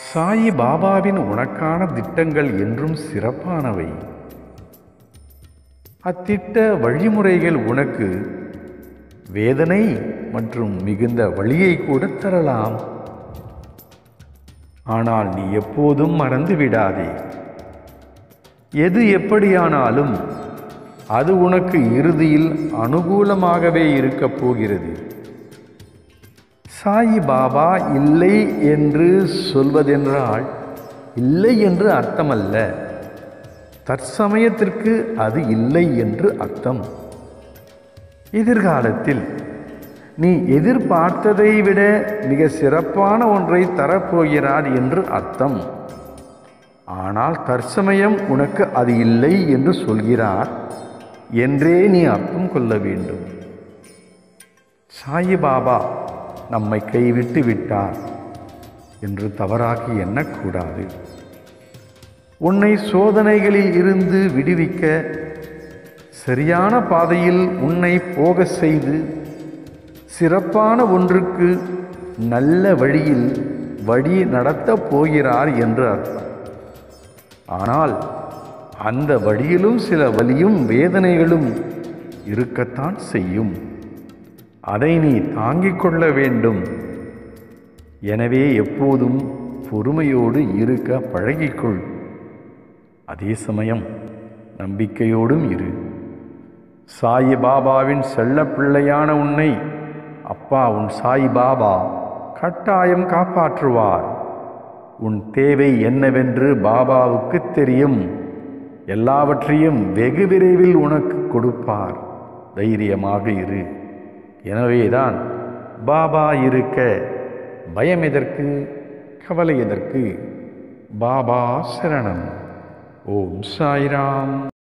சாயி பாபாவின் உனக்கான திட்டங்கள் என்றும் சிறப்பானவை அத்திட்ட வழிமுறைகள் உனக்கு வேதனை மற்றும் மிகுந்த வழியை கூட தரலாம் ஆனால் நீ எப்போதும் மறந்து விடாதே எது எப்படியானாலும் அது உனக்கு இறுதியில் அனுகூலமாகவே இருக்கப் போகிறது சாயி பாபா இல்லை என்று சொல்வதென்றால் இல்லை என்று அர்த்தமல்ல தற்சமயத்திற்கு அது இல்லை என்று அர்த்தம் எதிர்காலத்தில் நீ எதிர்பார்த்ததை விட மிக சிறப்பான ஒன்றை தரப்போகிறார் என்று அர்த்தம் ஆனால் தற்சமயம் உனக்கு அது இல்லை என்று சொல்கிறார் என்றே நீ அர்த்தம் கொள்ள வேண்டும் சாயிபாபா நம்மை கைவிட்டு விட்டார் என்று தவறாக எண்ணக்கூடாது உன்னை சோதனைகளில் இருந்து விடுவிக்க சரியான பாதையில் உன்னை போக செய்து சிறப்பான ஒன்றுக்கு நல்ல வழியில் வழி நடத்தப் போகிறார் என்று அர்த்தம் ஆனால் அந்த வழியிலும் சில வலியும் வேதனைகளும் இருக்கத்தான் செய்யும் அதை நீ தாங்கிக் கொள்ள வேண்டும் எனவே எப்போதும் பொறுமையோடு இருக்க பழகிக்கொள் அதே சமயம் நம்பிக்கையோடும் இரு சாயி பாபாவின் செல்ல பிள்ளையான உன்னை அப்பா உன் சாய் பாபா கட்டாயம் காப்பாற்றுவார் உன் தேவை என்னவென்று பாபாவுக்கு தெரியும் எல்லாவற்றையும் வெகு விரைவில் உனக்கு கொடுப்பார் தைரியமாக இரு எனவேதான் பாபா இருக்க பயம் எதற்கு கவலை எதற்கு பாபா சரணம் ஓம் சாய்ராம்